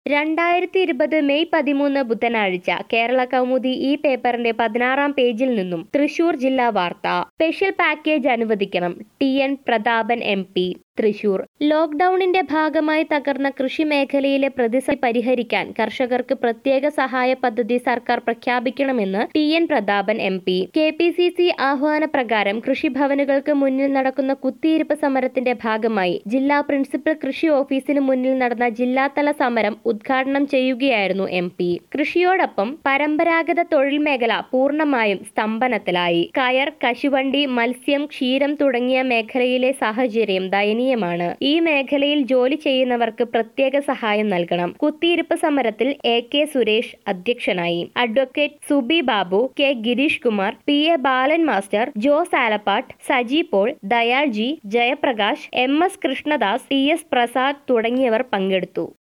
രണ്ടായിരത്തി ഇരുപത് മെയ് പതിമൂന്ന് ബുധനാഴ്ച കേരള കൗമുദി ഈ പേപ്പറിന്റെ പതിനാറാം പേജിൽ നിന്നും തൃശൂർ ജില്ലാ വാർത്ത സ്പെഷ്യൽ പാക്കേജ് അനുവദിക്കണം T N Prathapan M P Thrissur ലോക്ഡൌണിന്റെ ഭാഗമായി തകർന്ന കൃഷി മേഖലയിലെ പ്രതിസന്ധി പരിഹരിക്കാൻ കർഷകർക്ക് പ്രത്യേക സഹായ പദ്ധതി സർക്കാർ പ്രഖ്യാപിക്കണമെന്ന് T N Prathapan M P K P C C ആഹ്വാന പ്രകാരം കൃഷിഭവനുകൾക്ക് മുന്നിൽ നടക്കുന്ന കുത്തിയിരിപ്പ് സമരത്തിന്റെ ഭാഗമായി ജില്ലാ പ്രിൻസിപ്പൽ കൃഷി ഓഫീസിന് മുന്നിൽ നടന്ന ജില്ലാതല സമരം ഉദ്ഘാടനം ചെയ്യുകയായിരുന്നു എം പി കൃഷിയോടൊപ്പം പരമ്പരാഗത തൊഴിൽ മേഖല പൂർണ്ണമായും സ്തംഭനത്തിലായി കയർ കശുവണ്ടി മത്സ്യം ക്ഷീരം തുടങ്ങിയ മേഖലയിലെ സാഹചര്യം ദയനീയമാണ് ഈ മേഖലയിൽ ജോലി ചെയ്യുന്നവർക്ക് പ്രത്യേക സഹായം നൽകണം കുത്തിയിരിപ്പ് സമരത്തിൽ എ കെ സുരേഷ് അധ്യക്ഷനായി advocate Subi Babu K Girish Kumar P A Balan master Jose Alappatt Saji Paul Dayal G Jayaprakash M S Krishnadas T S Prasad തുടങ്ങിയവർ പങ്കെടുത്തു